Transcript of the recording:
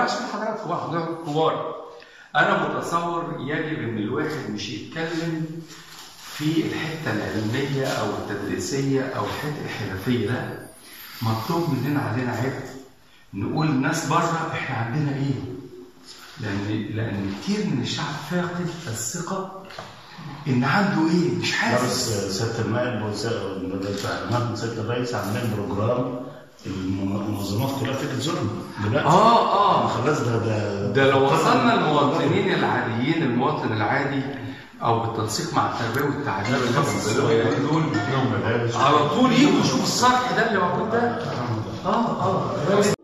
عشان حضرتك كبار حضرتك كبار انا متصور يجب ان الواحد مش يتكلم في الحته العلميه او التدريسيه او الحته الحرفيه لا مطلوب مننا علينا عبء نقول الناس بره احنا عندنا ايه لان لان كتير من الشعب فاقد الثقه ان عنده ايه مش لا حاسس بس سياده النائب وتعليمات من سياده الرئيس عاملين بروجرام المنظمات كلها تيجي تزورنا دلوقتي اه اه خلاص ده ده ده لو وصلنا المواطنين العاديين المواطن العادي او بالتنسيق مع التربيه والتعليم اللي هم بيعملوها اليومين دول على طول يجوا يشوفوا الصرح ده اللي موجود ده اه اه